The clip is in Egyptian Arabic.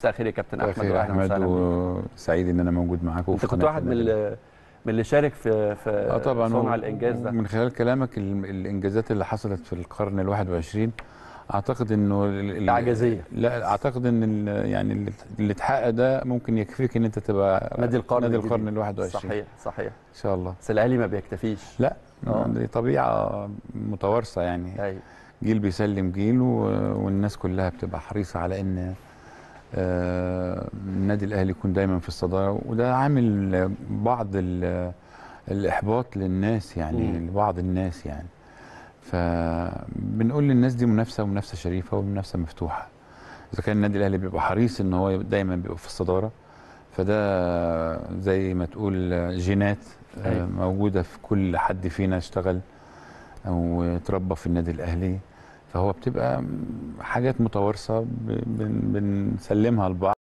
مساء الخير يا كابتن احمد احمد واهلا احمد وسهلا بيك. وسعيد ان انا موجود معاكم انت في كنت قناة واحد من النادي. اللي من اللي شارك في في اه طبعا صنع و- الانجاز ده من خلال كلامك ال- الانجازات اللي حصلت في القرن ال21 اعتقد انه ال- ال- اعجازيه لا اعتقد ان ال- يعني اللي- اللي اتحقق ده ممكن يكفيك ان انت تبقى نادي القرن نادي الجديد. القرن ال21 صحيح صحيح ان شاء الله بس الاهلي ما بيكتفيش لا آه. دي طبيعه متوارثه يعني ايوه جيل بيسلم جيل و- والناس كلها بتبقى حريصه على ان آه، النادي الاهلي يكون دايما في الصداره وده عامل بعض ال- الاحباط للناس يعني مم. لبعض الناس يعني فبنقول للناس دي منافسه ومنافسه شريفه ومنافسه مفتوحه اذا كان النادي الاهلي بيبقى حريص ان هو دايما بيبقى في الصداره فده زي ما تقول جينات آه، أيوة. موجوده في كل حد فينا اشتغل او اتربى في النادي الاهلي فهو بتبقى حاجات متوارثه ب- بن- بنسلمها لبعض